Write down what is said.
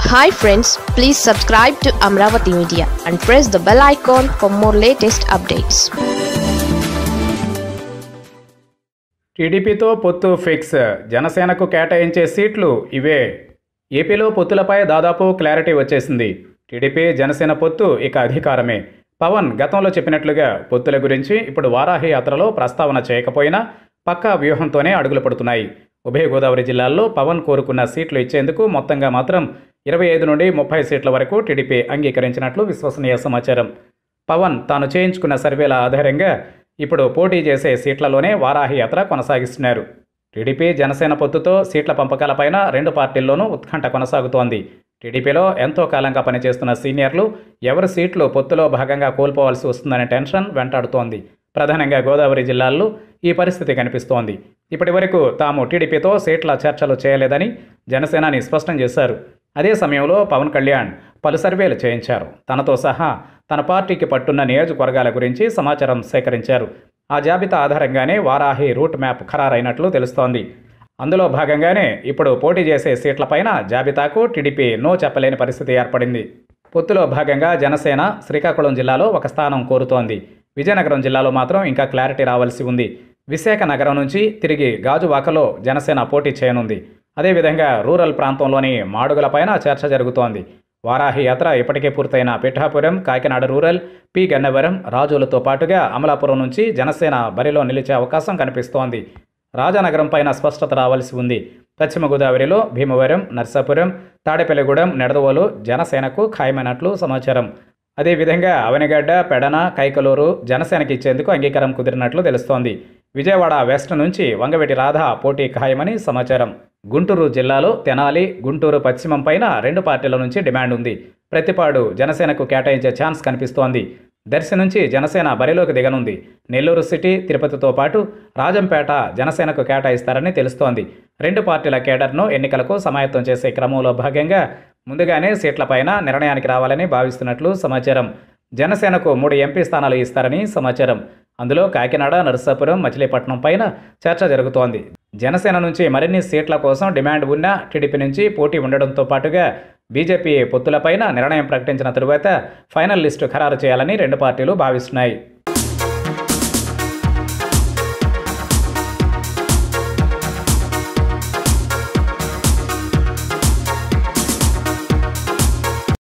hi friends please subscribe to Amaravati media and press the bell icon for more latest updates టీడీపీతో పొత్తు fix జనసేనకు కేటాయించే సీట్లు ఇవే ఏపీలో పొత్తులపై దాదాపు క్లారిటీ వచ్చేసింది టీడీపీ జనసేన పొత్తు ఇక అధికారమే పవన్ గతంలో చెప్పినట్లుగా పొత్తుల గురించి ఇప్పుడు వారాహి యాత్రలో ప్రస్తావన చేయకపోయినా పక్కా వ్యూహంతోనే అడుగులు పడుతున్నాయి ఉభయ గోదావరి జిల్లాల్లో పవన్ కోరుకున్న సీట్లు ఇచ్చేందుకు మొత్తంగా మాత్రం ఇరవై ఐదు నుండి ముప్పై సీట్ల వరకు టీడీపీ అంగీకరించినట్లు విశ్వసనీయ సమాచారం పవన్ తాను చేయించుకున్న సర్వేల ఆధారంగా ఇప్పుడు పోటీ చేసే సీట్లలోనే వారాహి యాత్ర కొనసాగిస్తున్నారు టీడీపీ జనసేన పొత్తుతో సీట్ల పంపకాలపైన రెండు పార్టీల్లోనూ ఉత్కంఠ కొనసాగుతోంది టీడీపీలో ఎంతో కాలంగా పనిచేస్తున్న సీనియర్లు ఎవరి సీట్లు పొత్తులో భాగంగా కోల్పోవాల్సి వస్తుందనే టెన్షన్ వెంటాడుతోంది ప్రధానంగా గోదావరి జిల్లాల్లో ఈ పరిస్థితి కనిపిస్తోంది ఇప్పటి వరకు తాము టీడీపీతో సీట్ల చర్చలు చేయలేదని జనసేనాని స్పష్టం చేశారు అదే సమయంలో పవన్ కళ్యాణ్ పలు సర్వేలు చేయించారు తనతో సహా తన పార్టీకి పట్టున్న నియోజకవర్గాల గురించి సమాచారం సేకరించారు ఆ జాబితా ఆధారంగానే వారాహి రూట్ మ్యాప్ ఖరారైనట్లు తెలుస్తోంది అందులో భాగంగానే ఇప్పుడు పోటీ చేసే సీట్లపైన జాబితాకు టీడీపీ నో చెప్పలేని పరిస్థితి ఏర్పడింది పొత్తులో భాగంగా జనసేన శ్రీకాకుళం జిల్లాలో ఒక స్థానం కోరుతోంది విజయనగరం జిల్లాలో మాత్రం ఇంకా క్లారిటీ రావాల్సి ఉంది విశాఖ నగరం నుంచి తిరిగి గాజువాకలో జనసేన పోటీ చేయనుంది అదేవిధంగా రూరల్ ప్రాంతంలోని మాడుగులపైన చర్చ జరుగుతోంది వారాహి యాత్ర ఇప్పటికే పూర్తయిన పిఠాపురం కాకినాడ రూరల్ పి గన్నవరం రాజులతో పాటుగా అమలాపురం నుంచి జనసేన బరిలో నిలిచే అవకాశం కనిపిస్తోంది రాజానగరం పైన స్పష్టత రావాల్సి ఉంది పశ్చిమ గోదావరిలో భీమవరం నర్సాపురం తాడేపల్లిగూడెం నెడదవోలు జనసేనకు ఖాయమైనట్లు సమాచారం అదేవిధంగా అవనిగడ్డ పెడన కైకలూరు జనసేనకి ఇచ్చేందుకు అంగీకారం కుదిరినట్లు తెలుస్తోంది విజయవాడ వెస్ట్ నుంచి వంగవెటి రాధ పోటీ ఖాయమని సమాచారం గుంటూరు జిల్లాలో తెనాలి గుంటూరు పశ్చిమం పైన రెండు పార్టీల నుంచి డిమాండ్ ఉంది ప్రతిపాడు జనసేనకు కేటాయించే ఛాన్స్ కనిపిస్తోంది దర్శి నుంచి జనసేన బరిలోకి దిగనుంది నెల్లూరు సిటీ తిరుపతితో పాటు రాజంపేట జనసేనకు కేటాయిస్తారని తెలుస్తోంది రెండు పార్టీల కేడర్ను ఎన్నికలకు సమాయత్తం చేసే క్రమంలో భాగంగా ముందుగానే సీట్లపైన నిర్ణయానికి రావాలని భావిస్తున్నట్లు సమాచారం జనసేనకు మూడు ఎంపీ స్థానాలు ఇస్తారని సమాచారం అందులో కాకినాడ నరసాపురం మచిలీపట్నం పైన చర్చ జరుగుతోంది జనసేన నుంచి మరిన్ని సీట్ల కోసం డిమాండ్ ఉన్నా టీడీపీ నుంచి పోటీ ఉండడంతో పాటుగా బీజేపీ పొత్తులపైన నిర్ణయం ప్రకటించిన తరువాత ఫైనల్ లిస్టు ఖరారు చేయాలని రెండు పార్టీలు భావిస్తున్నాయి